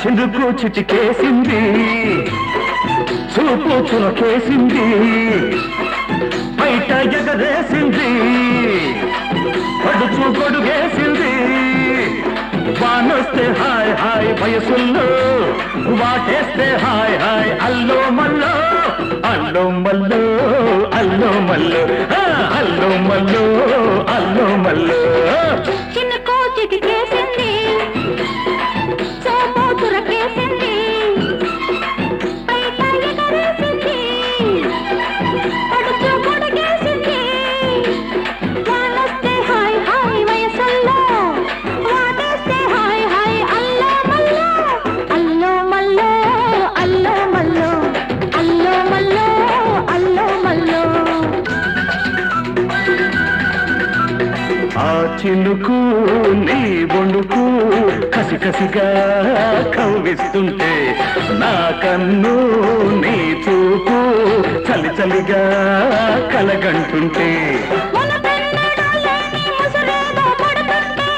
చిందుకు చిటికేసింది చూపు చురకేసింది బయట ఎగరేసింది పడుచు గొడుగేసింది వానొస్తే హాయ్ హాయ్ వయసుల్లో వాటేస్తే హాయ్ హాయ్ అల్లో మల్లో అల్లో మల్లో అల్లో మల్లో ఆ, అల్లో మల్లో అల్లో మల్లో చిన్న కోచికి కేసింది సోపు తురకేసింది బయట ఎగరేసింది పడుచు పొడిగేసింది వానొస్తే హాయ్ హాయ్ వయసుల్లో వాటేస్తే హాయ్ హాయ్ అల్లో మల్లో అల్లో మల్లో అల్లో మల్లో అల్లో మల్లో అల్లో మల్లో ఆ చినుకు నీ బొండుకు కసి కసిగా కవ్విస్తుంటే నా కన్ను నీ చూపు చలి చలిగా కలగంటుంటే మునపెన్నడూ లేని ముసురేదో పడుతుంటే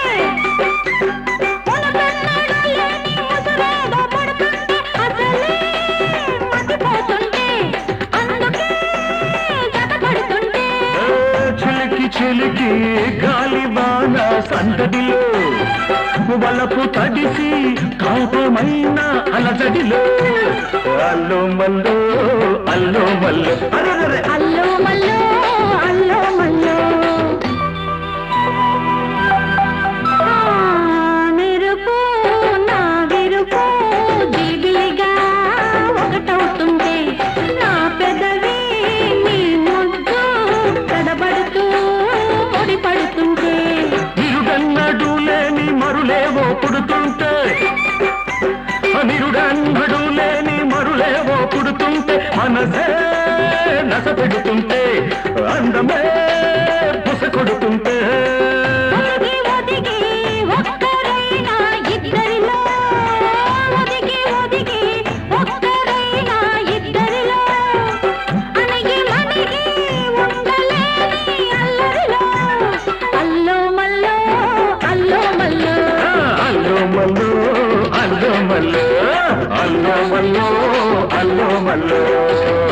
మునపెన్నడూ లేని ముసురేదో పడుతుంటే అసలే మతిపోతుంటే అందుకే జతపడుతుంటే ఏ చిలికి చిలికి గాలి బాణ సందడిలో వలపు తడిసి కాపమైన అలజడిలో అల్లో మల్లో అల్లో మల్లో అరెరెరె. అల్లో మల్లో అల్లో మల్లో ఆ, మెరుపు నా విరుపు దిబిలిగా ఒకటవుతుంటే నా పెదవి నీ ముద్దు కడబడుతూ ముడిపడుతుంటే నిరుడన్నడు లేని మరులేవో పుడుతుంటే నిరుడన్నడు లేని మరులేవో పుడుతుంటే మనసే నస పెడుతుంటే అందమే బుస కొడుతుంటే ఒదిగి ఒదిగి ఒక్కరైనా ఇద్దరిలో ఒదిగి ఒదిగి ఒక్కరైనా ఇద్దరిలో అణిగి మణిగి ఉండలేని అల్లరిలో అల్లో మల్లో అల్లో మల్లో ఆ, అల్లో మల్లో అల్లో మల్లో అల్లో మల్లో అల్లో మల్లో